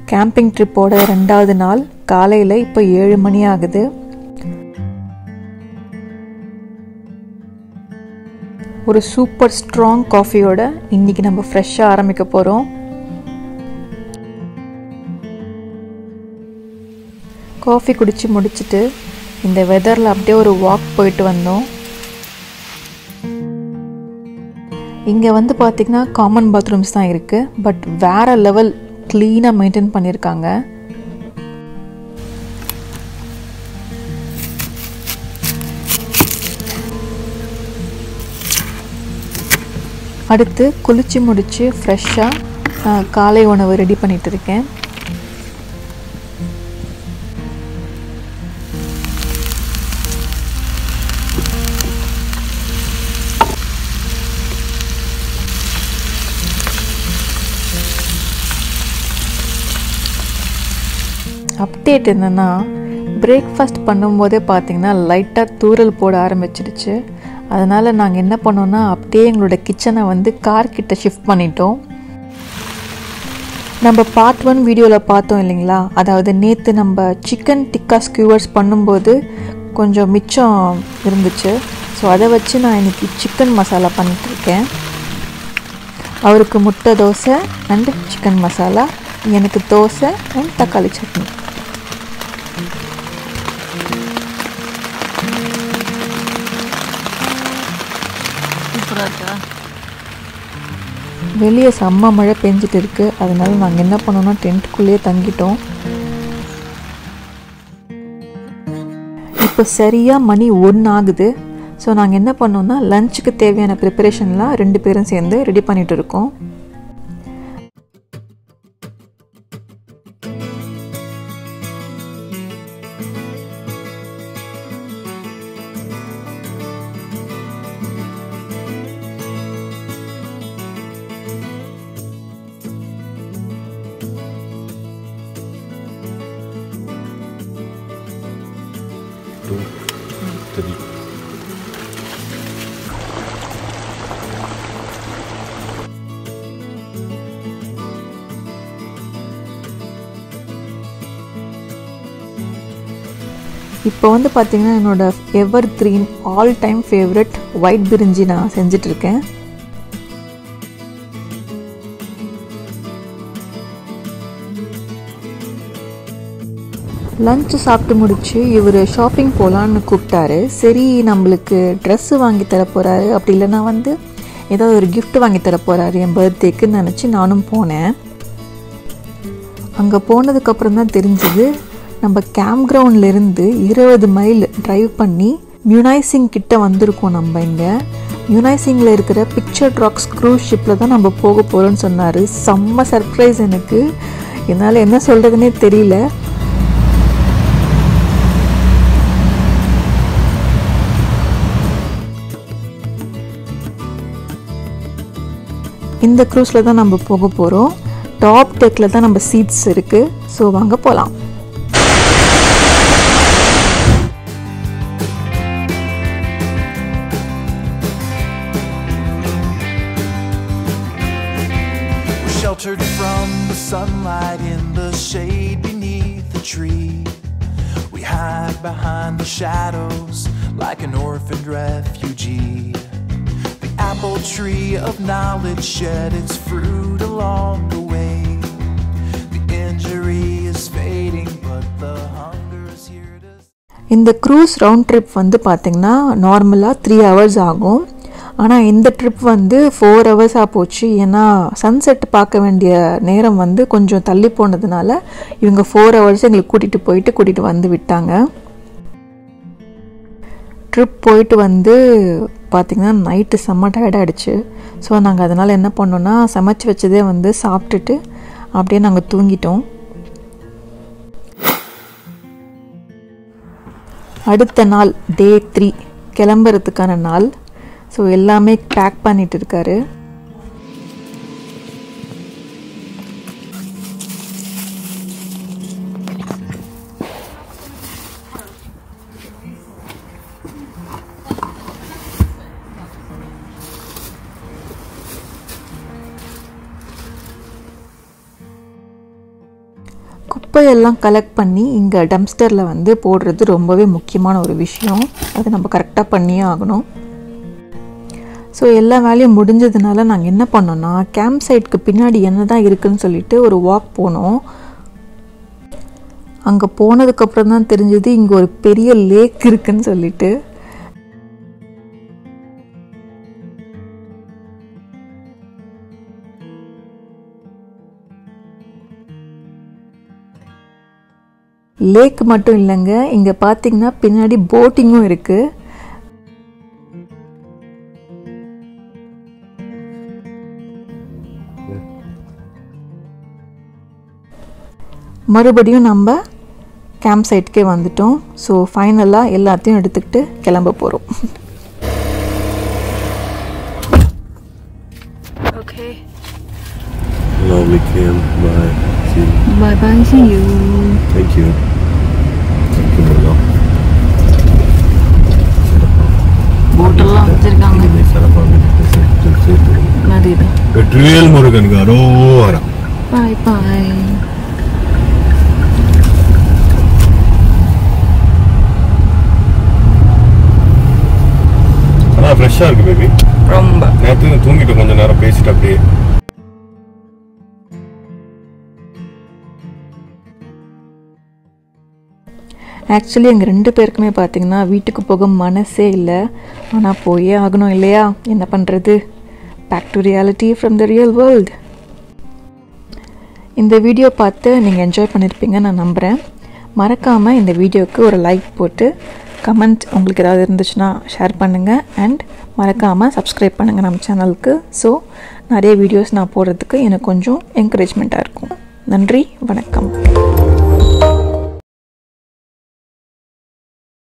Camping ட்ரிப்போட ரெண்டாவது நாள் காலையில் இப்போ ஏழு மணி ஆகுது ஒரு சூப்பர் ஸ்ட்ராங் காஃபியோட இன்னைக்கு நம்ம ஃப்ரெஷ்ஷாக ஆரம்பிக்க போகிறோம் காஃபி குடித்து முடிச்சுட்டு இந்த வெதரில் அப்படியே ஒரு வாக் போயிட்டு வந்தோம் இங்கே வந்து பார்த்திங்கன்னா காமன் பாத்ரூம்ஸ் தான் இருக்குது பட் வேறு லெவல் க்ளீனாக மெயின்டைன் பண்ணியிருக்காங்க அடுத்து குளிச்சு முடித்து ஃப்ரெஷ்ஷாக காலை உணவு ரெடி பண்ணிட்டு இருக்கேன் அப்டேட் என்னென்னா பிரேக்ஃபாஸ்ட் பண்ணும்போதே பார்த்தீங்கன்னா லைட்டாக தூரல் போட ஆரம்பிச்சிடுச்சு அதனால் நாங்கள் என்ன பண்ணோன்னா அப்படியே எங்களோட கிச்சனை வந்து கார் கிட்ட ஷிஃப்ட் பண்ணிட்டோம் நம்ம பார்ட் ஒன் வீடியோவில் பார்த்தோம் இல்லைங்களா அதாவது நேற்று நம்ம சிக்கன் டிக்கா ஸ்கியூவர்ஸ் பண்ணும்போது கொஞ்சம் மிச்சம் இருந்துச்சு ஸோ அதை வச்சு நான் இன்றைக்கி சிக்கன் மசாலா பண்ணிகிட்ருக்கேன் அவருக்கு முட்டை தோசை அண்டு சிக்கன் மசாலா எனக்கு தோசை அண்ட் தக்காளி சட்னி சூப்பராக இருக்கா வெளியே செம்ம மழை பெஞ்சிட்டு இருக்கு அதனால நாங்கள் என்ன பண்ணோம்னா டென்ட்டுக்குள்ளேயே தங்கிட்டோம் இப்போ சரியாக மணி ஒன்று ஆகுது ஸோ நாங்கள் என்ன பண்ணோம்னா லஞ்சுக்கு தேவையான ப்ரிப்பரேஷன்லாம் ரெண்டு பேரும் சேர்ந்து ரெடி பண்ணிட்டு இருக்கோம் two, three. இப்போ வந்து பார்த்தீங்கன்னா என்னோட ever green all time favourite white brinji நான் செஞ்சிட்ருக்கேன் லஞ்சு சாப்பிட்டு முடிச்சு இவர் ஷாப்பிங் போகலான்னு கூப்பிட்டாரு சரி நம்மளுக்கு ட்ரெஸ்ஸு வாங்கி தர போகிறாரு அப்படி இல்லைன்னா வந்து ஏதாவது ஒரு gift வாங்கி தர போகிறாரு என் பர்த்டேக்குன்னு நினச்சி நானும் போனேன் அங்கே போனதுக்கப்புறம் தான் தெரிஞ்சது நம்ம கேம்ப் கிரவுண்ட்லேருந்து இருபது மைல் டிரைவ் பண்ணி மியூனைசிங் கிட்ட வந்திருக்கோம் நம்ம இங்கே மியூனைசிங்கில் இருக்கிற பிக்சர் ட்ராக்ஸ் க்ரூஸ் ஷிப்பில் தான் நம்ம போக போகிறோம்னு சொன்னார் செம்ம சர்ப்ரைஸ் எனக்கு என்னால் என்ன சொல்கிறதுனே தெரியல இந்த க்ரூஸில் தான் நம்ம போக போகிறோம் டாப் டெக்கில் தான் நம்ம சீட்ஸ் இருக்குது ஸோ வாங்க போகலாம் We're sheltered from the sunlight in the shade beneath the tree. We hide behind the shadows like an orphaned refugee. The apple tree of knowledge shed its fruit along the way. The injury is fading, but the hunger is here to இந்த cruise round trip வந்து பார்த்திங்கன்னா நார்மலாக three hours ஆகும் ஆனால் இந்த trip வந்து four ஹவர்ஸாக போச்சு ஏன்னா சன்செட் பார்க்க வேண்டிய நேரம் வந்து கொஞ்சம் தள்ளி போனதுனால இவங்க ஃபோர் ஹவர்ஸ் எங்களுக்கு கூட்டிகிட்டு போயிட்டு கூட்டிகிட்டு வந்து விட்டாங்க ட்ரிப் போயிட்டு வந்து பார்த்திங்கன்னா நைட்டு செம்ம டயர்டாகிடுச்சு ஸோ நாங்கள் அதனால் என்ன பண்ணோன்னா சமைச்சு வச்சதே வந்து சாப்பிட்டுட்டு அப்படியே நாங்கள் தூங்கிட்டோம் அடுத்த நாள் டே த்ரீ கிளம்புறதுக்கான நாள் ஸோ எல்லாமே பேக் பண்ணிட்டு இருக்காரு குப்பையெல்லாம் கலெக்ட் பண்ணி இங்கே டம்ஸ்டரில் வந்து போடுறது ரொம்பவே முக்கியமான ஒரு விஷயம் அதை நம்ம கரெக்டாக பண்ணியே ஆகணும் ஸோ எல்லா வேலையும் முடிஞ்சதுனால நாங்கள் என்ன பண்ணோம்னா கேம்ப் சைட்க்கு பின்னாடி என்ன தான் இருக்குன்னு சொல்லிட்டு ஒரு வாக் போனோம் அங்கே போனதுக்கப்புறம் தான் தெரிஞ்சது இங்கே ஒரு பெரிய லேக் இருக்குன்னு சொல்லிட்டு லேக் மட்டும் இல்லைங்க இங்கே பார்த்தீங்கன்னா பின்னாடி போட்டிங்கும் இருக்குது மறுபடியும் நம்ம கேம்ப் சைட்டுக்கே வந்துட்டோம் ஸோ ஃபைனலாக எல்லாத்தையும் எடுத்துக்கிட்டு கிளம்ப போகிறோம் Okay. Lovely camp. Bye. See you. Bye bye. See you. Thank you. Thank you, Murga. போட்டெல்லாம் வச்சிருக்காங்க இனிமே சிறப்பாக சேர்த்து சேர்த்து என்னது இது வெற்றிவேல் முருகனுக்கு அரோஹரா பாய் பாய் ஆனால் ஃப்ரெஷ்ஷாக இருக்கு பேபி ரொம்ப நேற்று தூங்கிட்டு கொஞ்ச நேரம் பேசிட்டு அப்படியே ஆக்சுவலி எங்கள் ரெண்டு பேருக்குமே பார்த்தீங்கன்னா வீட்டுக்கு போக மனசே இல்லை ஆனால் போயே ஆகணும் இல்லையா என்ன பண்ணுறது back to reality from the real world இந்த வீடியோ பார்த்து நீங்கள் என்ஜாய் பண்ணியிருப்பீங்கன்னு நான் நம்புகிறேன் மறக்காமல் இந்த வீடியோவுக்கு ஒரு லைக் போட்டு கமெண்ட் உங்களுக்கு ஏதாவது இருந்துச்சுன்னா ஷேர் பண்ணுங்கள் அண்ட் மறக்காமல் சப்ஸ்கிரைப் பண்ணுங்கள் நம்ம சேனலுக்கு ஸோ நிறைய வீடியோஸ் நான் போடுறதுக்கு எனக்கு கொஞ்சம் என்கரேஜ்மெண்ட்டாக இருக்கும் நன்றி வணக்கம்